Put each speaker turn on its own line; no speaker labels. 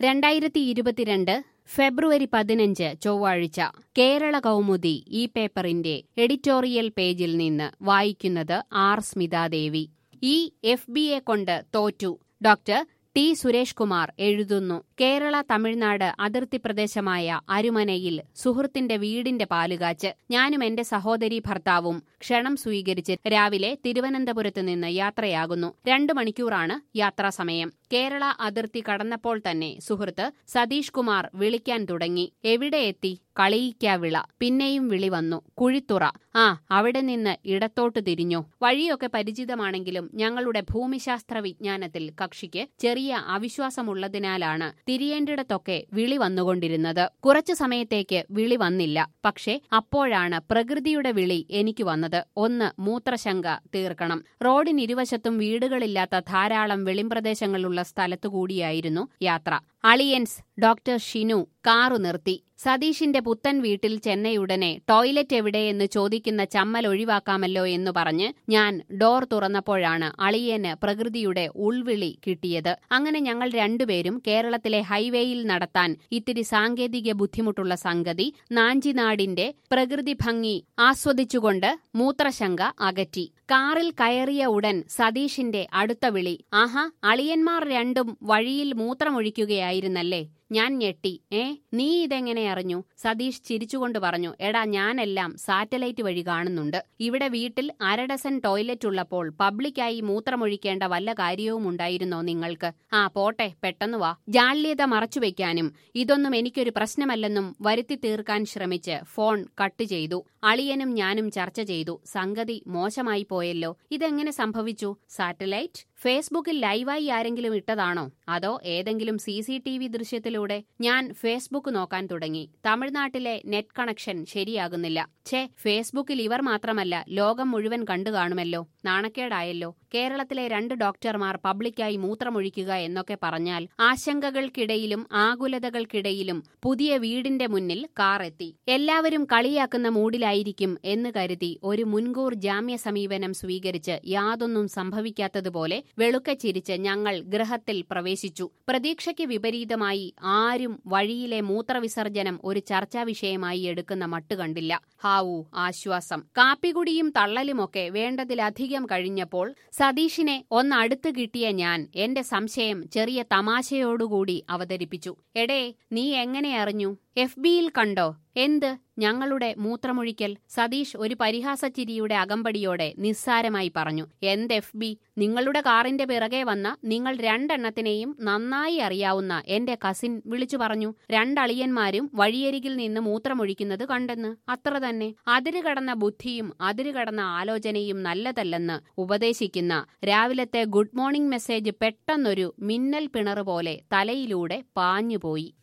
രണ്ടായിരത്തി ഇരുപത്തിരണ്ട് ഫെബ്രുവരി പതിനഞ്ച് ചൊവ്വാഴ്ച കേരള കൗമുദി ഈ പേപ്പറിന്റെ എഡിറ്റോറിയൽ പേജിൽ നിന്ന് വായിക്കുന്നത് ആർ സ്മിതാദേവി ഈ എഫ് ബിയെ കൊണ്ട് തോറ്റു ഡോക്ടർ ടി സുരേഷ് കുമാർ എഴുതുന്നു കേരള തമിഴ്നാട് അതിർത്തി പ്രദേശമായ അരുമനയിൽ സുഹൃത്തിന്റെ വീടിന്റെ പാലുകാച്ച് ഞാനും എന്റെ സഹോദരി ഭർത്താവും ക്ഷണം സ്വീകരിച്ച് രാവിലെ തിരുവനന്തപുരത്ത് നിന്ന് യാത്രയാകുന്നു രണ്ടു മണിക്കൂറാണ് യാത്രാസമയം കേരള അതിർത്തി കടന്നപ്പോൾ തന്നെ സുഹൃത്ത് സതീഷ് കുമാർ വിളിക്കാൻ തുടങ്ങി എവിടെ എത്തി കളിയിക്കാവിള പിന്നെയും വിളി വന്നു കുഴിത്തുറ ആ അവിടെ നിന്ന് ഇടത്തോട്ട് തിരിഞ്ഞു വഴിയൊക്കെ പരിചിതമാണെങ്കിലും ഞങ്ങളുടെ ഭൂമിശാസ്ത്ര വിജ്ഞാനത്തിൽ കക്ഷിക്ക് ചെറിയ അവിശ്വാസമുള്ളതിനാലാണ് തിരിയേണ്ടിടത്തൊക്കെ വിളി വന്നുകൊണ്ടിരുന്നത് കുറച്ചു സമയത്തേക്ക് വിളി വന്നില്ല പക്ഷേ അപ്പോഴാണ് പ്രകൃതിയുടെ വിളി എനിക്ക് വന്നത് ഒന്ന് മൂത്രശങ്ക തീർക്കണം റോഡിനിരുവശത്തും വീടുകളില്ലാത്ത ധാരാളം വെളിമ്പ്രദേശങ്ങളുള്ള സ്ഥലത്തുകൂടിയായിരുന്നു യാത്ര അളിയൻസ് ഡോക്ടർ ഷിനു കാറു നിർത്തി സതീഷിന്റെ പുത്തൻ വീട്ടിൽ ചെന്നയുടനെ ടോയ്ലറ്റ് എവിടെയെന്ന് ചോദിക്കുന്ന ചമ്മൽ ഒഴിവാക്കാമല്ലോ എന്ന് പറഞ്ഞ് ഞാൻ ഡോർ തുറന്നപ്പോഴാണ് അളിയന് പ്രകൃതിയുടെ ഉൾവിളി കിട്ടിയത് അങ്ങനെ ഞങ്ങൾ രണ്ടുപേരും കേരളത്തിലെ ഹൈവേയിൽ നടത്താൻ ഇത്തിരി സാങ്കേതിക ബുദ്ധിമുട്ടുള്ള സംഗതി നാഞ്ചിനാടിന്റെ പ്രകൃതി ഭംഗി ആസ്വദിച്ചുകൊണ്ട് മൂത്രശങ്ക അകറ്റി കാറിൽ കയറിയ ഉടൻ സതീഷിന്റെ അടുത്ത വിളി ആഹാ അളിയന്മാർ രണ്ടും വഴിയിൽ മൂത്രമൊഴിക്കുകയായിരുന്നല്ലേ ഞാൻ ഞെട്ടി ഏ നീ ഇതെങ്ങനെ അറിഞ്ഞു സതീഷ് ചിരിച്ചുകൊണ്ട് പറഞ്ഞു എടാ ഞാനെല്ലാം സാറ്റലൈറ്റ് വഴി കാണുന്നുണ്ട് ഇവിടെ വീട്ടിൽ അരഡസൻ ടോയ്ലറ്റ് ഉള്ളപ്പോൾ പബ്ലിക്കായി മൂത്രമൊഴിക്കേണ്ട വല്ല കാര്യവും ഉണ്ടായിരുന്നോ നിങ്ങൾക്ക് ആ പോട്ടെ പെട്ടെന്ന് വാ ജാള്യത മറച്ചുവെക്കാനും ഇതൊന്നും എനിക്കൊരു പ്രശ്നമല്ലെന്നും വരുത്തി തീർക്കാൻ ശ്രമിച്ച് ഫോൺ കട്ട് ചെയ്തു അളിയനും ഞാനും ചർച്ച ചെയ്തു സംഗതി മോശമായി പോയല്ലോ ഇതെങ്ങനെ സംഭവിച്ചു സാറ്റലൈറ്റ് ഫേസ്ബുക്കിൽ ലൈവായി ആരെങ്കിലും ഇട്ടതാണോ അതോ ഏതെങ്കിലും സി സി ടി വി ദൃശ്യത്തിലൂടെ ഞാൻ ഫേസ്ബുക്ക് നോക്കാൻ തുടങ്ങി തമിഴ്നാട്ടിലെ നെറ്റ് കണക്ഷൻ ശരിയാകുന്നില്ല ഛേ ഫേസ്ബുക്കിൽ ഇവർ മാത്രമല്ല ലോകം മുഴുവൻ കണ്ടു കാണുമല്ലോ നാണക്കേടായല്ലോ കേരളത്തിലെ രണ്ട് ഡോക്ടർമാർ പബ്ലിക്കായി മൂത്രമൊഴിക്കുക എന്നൊക്കെ പറഞ്ഞാൽ ആശങ്കകൾക്കിടയിലും ആകുലതകൾക്കിടയിലും പുതിയ വീടിന്റെ മുന്നിൽ കാർ എത്തി എല്ലാവരും കളിയാക്കുന്ന മൂഡിലായിരിക്കും എന്ന് കരുതി ഒരു മുൻകൂർ ജാമ്യ സമീപനം സ്വീകരിച്ച് യാതൊന്നും സംഭവിക്കാത്തതുപോലെ വെളുക്ക ചിരിച്ച് ഞങ്ങൾ ഗൃഹത്തിൽ പ്രവേശിച്ചു പ്രതീക്ഷയ്ക്ക് വിപരീതമായി ആരും വഴിയിലെ മൂത്രവിസർജനം ഒരു ചർച്ചാ വിഷയമായി എടുക്കുന്ന മട്ട് കണ്ടില്ല ഹാവു ആശ്വാസം കാപ്പികുടിയും തള്ളലുമൊക്കെ വേണ്ടതിലധികം കഴിഞ്ഞപ്പോൾ സതീഷിനെ ഒന്നടുത്ത് കിട്ടിയ ഞാൻ എന്റെ സംശയം ചെറിയ തമാശയോടുകൂടി അവതരിപ്പിച്ചു എടേ നീ എങ്ങനെ അറിഞ്ഞു എഫ് ബിയിൽ കണ്ടോ എന്ത് ഞങ്ങളുടെ മൂത്രമൊഴിക്കൽ സതീഷ് ഒരു പരിഹാസച്ചിരിയുടെ അകമ്പടിയോടെ നിസ്സാരമായി പറഞ്ഞു എന്ത് എഫ് ബി നിങ്ങളുടെ കാറിന്റെ പിറകെ വന്ന നിങ്ങൾ രണ്ടെണ്ണത്തിനെയും നന്നായി അറിയാവുന്ന എന്റെ കസിൻ വിളിച്ചു പറഞ്ഞു രണ്ടളിയന്മാരും വഴിയരികിൽ നിന്ന് മൂത്രമൊഴിക്കുന്നത് കണ്ടെന്ന് അത്ര തന്നെ അതിരുകടന്ന ബുദ്ധിയും അതിരുകടന്ന ആലോചനയും നല്ലതല്ലെന്ന് ഉപദേശിക്കുന്ന രാവിലത്തെ ഗുഡ് മോർണിംഗ് മെസ്സേജ് പെട്ടെന്നൊരു മിന്നൽ പിണറ് പോലെ തലയിലൂടെ പാഞ്ഞുപോയി